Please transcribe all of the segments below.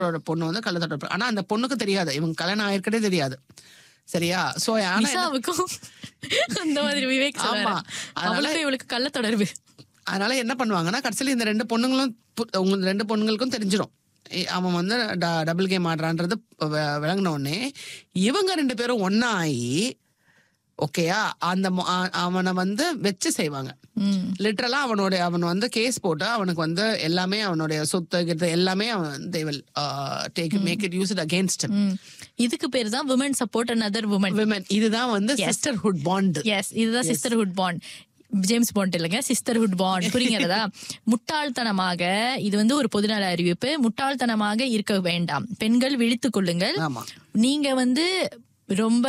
ஒரு பொண்ணு வந்து கள்ள தொடர்பு ஆனா அந்த பொண்ணுக்கு தெரியாது இவங்க கல்யாணம் ஆயிருக்கதே தெரியாது சரியா சோ ஆனா என்ன- நிஷாவுக்கும் அந்த மாதிரி விவேக் ஆமா. ஆமா அதனால- அவளுக்கும் இவளுக்கு கள்ள தொடர்பு அதனால என்ன பண்ணுவாங்கன்னா கடைசியில் இந்த ரெண்டு பொண்ணுங்களும் பு- உங்க ரெண்டு பொண்ணுங்களுக்கும் தெரிஞ்சிடும் ஏ, அவன் வந்து டபுள் கேம் ஆடுறான்றது வ- விளங்குன உடனே இவங்க ரெண்டு பேரும் ஒண்ணா ஆகி ஓகேயா அந்த மொ- அ- அவனை வந்து வச்சு செய்வாங்க ம். லிட்டரலா அவனோட அவன் வந்து கேஸ் போட்டு அவனுக்கு வந்து எல்லாமே அவனுடைய சொத்து கித்து எல்லாமே அவன் they will take make it use it against ம். இதுக்கு பேர் தான் women support and other woman women இதுதான் வந்து சிஸ்டர்ஹுட் பாண்ட் எஸ் இதுதான் சிஸ்டர்ஹுட் பாண்ட் ஜேம்ஸ் பாண்ட் இல்லைங்க சிஸ்டர்ஹுட் பாண்ட் புரியுறதா முட்டாள்தனமாக இது வந்து ஒரு பொதுநல அறிவிப்பு முட்டாள்தனமாக இருக்க வேண்டாம் பெண்கள் விழித்துக் கொள்ளுங்கள் ஆமா நீங்க வந்து ரொம்ப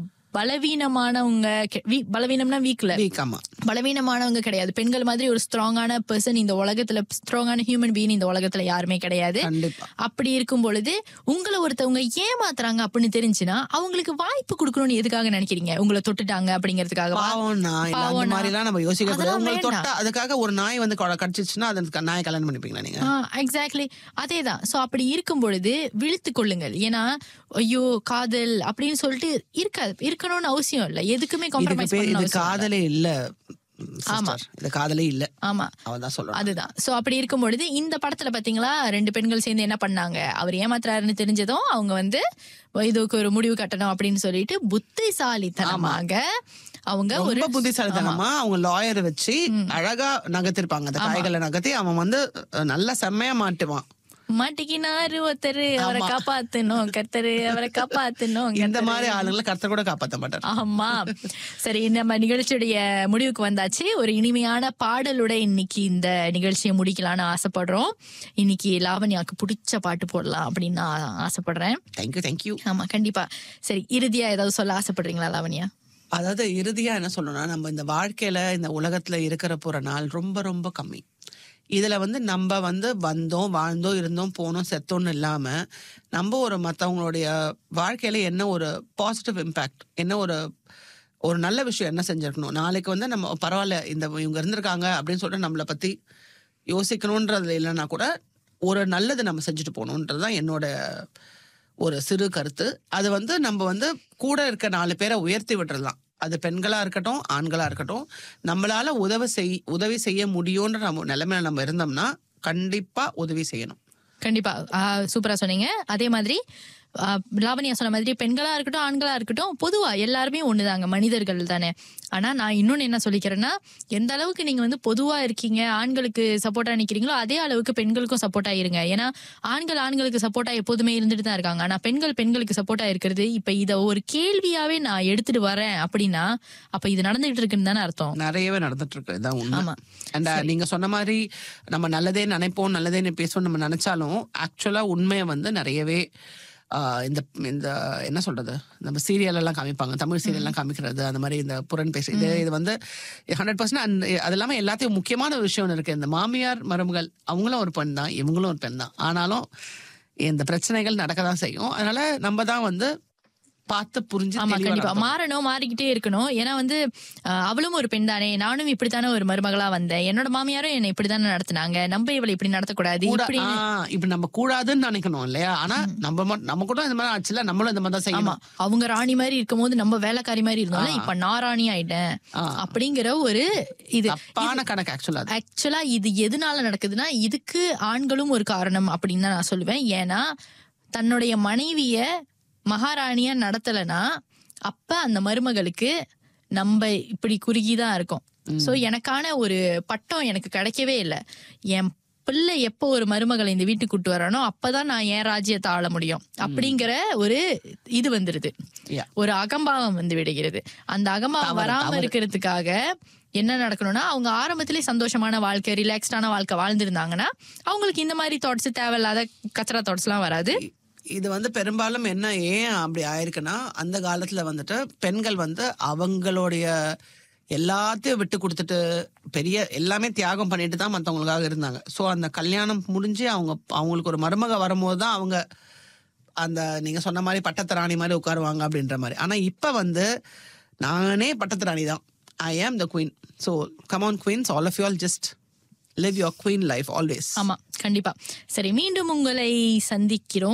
பலவீனமானவங்க கெ- வீ- பலவீனம்னா வீக்ல வீக் ஆமா பலவீனமானவங்க கிடையாது பெண்கள் மாதிரி ஒரு ஸ்ட்ராங்கான பர்சன் இந்த உலகத்துல ஸ்ட்ராங்கான ஹியூமன் பீன் இந்த உலகத்துல யாருமே கிடையாது கண்டிப்பா அப்படி இருக்கும் பொழுது உங்களை ஒருத்தவங்க ஏமாத்துறாங்க அப்படின்னு தெரிஞ்சுன்னா அவங்களுக்கு வாய்ப்பு கொடுக்கணும்னு எதுக்காக நினைக்கிறீங்க உங்களை தொட்டுட்டாங்க அப்படிங்கிறதுக்காக பாவம் நாய் இல்ல, அந்த பாவம் மாதிரி எல்லாம் நம்ம யோசிக்க கூடாது அதெல்லாம் உங்களுக்கு வேண்டாம். தொட்டா அதுக்காக ஒரு நாய் வந்து கொ- கடிச்சிச்சுன்னா அது நாயை கல்யாணம் பண்ணிப்பீங்களா நீங்க எக்ஸாக்ட்லி அதேதான் சோ அப்படி இருக்கும் பொழுது விழித்து கொள்ளுங்கள் ஏன்னா ஐயோ காதல் அப்படின்னு சொல்லிட்டு இருக்காது இருக்கணும்னு அவசியம் இல்ல எதுக்குமே இதுக்கு காம்ப்ரமைஸ் பேர் இது பண்ணணும் அவசியம் இல்ல. காதலே இல்ல சிஸ்டர் இது காதலே இல்ல ஆமா அவன் தான் சொல்றான் அதுதான் சோ அப்படி இருக்கும் பொழுது இந்த படத்துல பாத்தீங்களா ரெண்டு பெண்கள் சேர்ந்து என்ன பண்ணாங்க அவர் ஏமாத்துறாருன்னு தெரிஞ்சதும் அவங்க வந்து இதுக்கு ஒரு முடிவு கட்டணும் அப்படின்னு சொல்லிட்டு புத்திசாலித்தனமாக அவங்க ஒரு ரொம்ப புத்திசாலித்தனமா அவங்க லாயரை வச்சு அழகா நகர்த்திருப்பாங்க அந்த காய்களை நகர்த்தி அவன் வந்து அஹ், நல்லா செம்மையா மாட்டுவான் மாட்டிக்கினாரு ஒருத்தரு அவரை காப்பாத்தணும் கர்த்தரு அவரை காப்பாத்தணும் இந்த மாதிரி ஆளுங்களை கருத்தை கூட காப்பாத்த மாட்டார் ஆமா சரி நம்ம நிகழ்ச்சியுடைய முடிவுக்கு வந்தாச்சு ஒரு இனிமையான பாடலோட இன்னைக்கு இந்த நிகழ்ச்சியை முடிக்கலாம்னு ஆசைப்படுறோம் இன்னைக்கு லாவண்யாக்கு பிடிச்ச பாட்டு போடலாம் அப்படின்னு நான் ஆசைப்படுறேன் தேங்க்யூ தேங்க்யூ ஆமா கண்டிப்பா சரி இறுதியா ஏதாவது சொல்ல ஆசைப்படுறீங்களா லாவண்யா அதாவது இறுதியா என்ன சொல்லணும்னா நம்ம இந்த வாழ்க்கையில இந்த உலகத்துல இருக்கிற போற நாள் ரொம்ப ரொம்ப கம்மி இதுல வந்து நம்ம வந்து வந்தோம் வாழ்ந்தோம் இருந்தோம் போனோம் செத்தோம்னு இல்லாம நம்ம ஒரு மத்தவங்களுடைய வாழ்க்கையில என்ன ஒரு பாசிட்டிவ் இம்பாக்ட் என்ன ஒரு ஒரு நல்ல விஷயம் என்ன செஞ்சிருக்கணும் நாளைக்கு வந்து நம்ம பரவாயில்ல இந்த இவங்க இருந்திருக்காங்க அப்படின்னு சொல்லிட்டு நம்மளை பத்தி யோசிக்கணுன்றதுல இல்லைன்னா கூட ஒரு நல்லது நம்ம செஞ்சுட்டு போகணுன்றது தான் என்னோட ஒரு சிறு கருத்து அது வந்து நம்ம வந்து கூட இருக்க நாலு பேரை உயர்த்தி விட்டுறலாம் அது பெண்களா இருக்கட்டும் ஆண்களா இருக்கட்டும் நம்மளால உதவி செய் உதவி செய்ய முடியும்ன்ற நம்ம நிலைமையில நம்ம இருந்தோம்னா கண்டிப்பா உதவி செய்யணும் கண்டிப்பா ஆஹ் சூப்பரா சொன்னீங்க அதே மாதிரி ஆஹ் லாவண்யா சொன்ன மாதிரி பெண்களா இருக்கட்டும் ஆண்களா இருக்கட்டும் பொதுவா எல்லாருமே ஒண்ணுதாங்க மனிதர்கள் தானே ஆனா நான் இன்னொன்னு என்ன சொல்லிக்கிறேன்னா எந்த அளவுக்கு நீங்க வந்து பொதுவா இருக்கீங்க ஆண்களுக்கு சப்போர்ட்டா நிக்கிறீங்களோ அதே அளவுக்கு பெண்களுக்கும் சப்போர்ட்டா இருங்க ஏன்னா ஆண்கள் ஆண்களுக்கு சப்போர்ட்டா எப்போதுமே இருந்துட்டு தான் இருக்காங்க ஆனா பெண்கள் பெண்களுக்கு சப்போர்ட்டா இருக்கிறது இப்ப இத ஒரு கேள்வியாவே நான் எடுத்துட்டு வரேன் அப்படின்னா அப்ப இது நடந்துகிட்டு இருக்குன்னு தானே அர்த்தம் நிறையவே நடந்துட்டு இருக்கு இதான் உண்மை ஆமா. அண்ட் நீங்க சொன்ன மாதிரி நம்ம நல்லதே நினைப்போம் நல்லதே பேசுவோம் நம்ம நினைச்சாலும் ஆக்சுவலா உண்மையை வந்து நிறையவே ஆஹ், இந்த இந்த என்ன சொல்றது நம்ம சீரியல் எல்லாம் காமிப்பாங்க தமிழ் சீரியல் எல்லாம் காமிக்கிறது அந்த மாதிரி இந்த புறன் பேசு இது இது வந்து ஹண்ட்ரட் பர்சன்ட் அது இல்லாம எல்லாத்தையும் முக்கியமான ஒரு விஷயம் ஒண்ணு இருக்கு இந்த மாமியார் மருமகள் அவங்களும் ஒரு பெண் தான் இவங்களும் ஒரு பெண் தான் ஆனாலும் இந்த பிரச்சனைகள் நடக்க தான் செய்யும் அதனால நம்ம தான் வந்து பார்த்து புரிஞ்சு ஆமா தெளிவா கண்டிப்பா நடக்கணும். மாறணும் மாறிக்கிட்டே இருக்கணும் ஏன்னா வந்து அஹ், அவளும் ஒரு பெண் தானே நானும் இப்படித்தானே ஒரு மருமகளா வந்தேன் என்னோட மாமியாரும் என்னை இப்படித்தானே நடத்துனாங்க நம்ம இவளை இப்படி நடத்தக்கூடாது கூட இப்படி ஆ, இப்ப நம்ம கூடாதுன்னு நினைக்கணும் இல்லையா ஆனா நம்ம மட்- நம்ம கூட இந்த மாதிரி ஆச்சுல நம்மளும் இந்த மாதிரி தான் ஆமா செய்யணும் அவங்க ராணி மாதிரி இருக்கும் போது நம்ம வேலைக்காரி மாதிரி இருந்தோம்ல இப்ப நான் ராணி ஆயிட்டேன் ஆ. அப்படிங்கிற ஒரு இது தப்பான கணக்கு ஆக்சுவலா அது ஆக்சுவலா இது எதனால நடக்குதுன்னா இதுக்கு ஆண்களும் ஒரு காரணம் அப்படின்னு தான் நான் சொல்லுவேன் ஏன்னா தன்னுடைய மனைவிய மகாராணியா நடத்தலைன்னா அப்ப அந்த மருமகளுக்கு நம்ம இப்படி குறுகிதான் இருக்கும் சோ எனக்கான ஒரு பட்டம் எனக்கு கிடைக்கவே இல்லை என் பிள்ளை எப்போ ஒரு மருமகளை இந்த வீட்டுக்கு கூட்டு வரானோ அப்பதான் நான் என் ராஜ்யத்தை ஆள முடியும் அப்படிங்கிற ஒரு இது வந்துருது Yeah. ஒரு அகம்பாவம் வந்து விடுகிறது அந்த அகம்பாவம் வராம இருக்கிறதுக்காக என்ன நடக்கணும்னா அவங்க ஆரம்பத்திலே சந்தோஷமான வாழ்க்கை ரிலாக்ஸ்டான வாழ்க்கை வாழ்ந்திருந்தாங்கன்னா அவங்களுக்கு இந்த மாதிரி தாட்ஸ் தேவையில்லாத கச்சரா தாட்ஸ் எல்லாம் வராது இது வந்து பெரும்பாலும் என்ன ஏன் அப்படி ஆயிருக்குன்னா அந்த காலத்துல வந்துட்டு பெண்கள் வந்து அவங்களுடைய எல்லாத்தையும் விட்டு கொடுத்துட்டு பெரிய எல்லாமே தியாகம் பண்ணிட்டு தான் மற்றவங்களுக்காக இருந்தாங்க ஸோ அந்த கல்யாணம் முடிஞ்சு அவங்க அவங்களுக்கு ஒரு மருமக வரும்போது தான் அவங்க அந்த நீங்க சொன்ன மாதிரி பட்டத்து ராணி மாதிரி உட்காருவாங்க அப்படின்ற மாதிரி ஆனா இப்ப வந்து நானே பட்டத்து ராணி தான் I am the queen so come on queens all of you all just live your queen life always ஆமா கண்டிப்பா சரி மீண்டும் உங்களை சந்திக்கிறோம்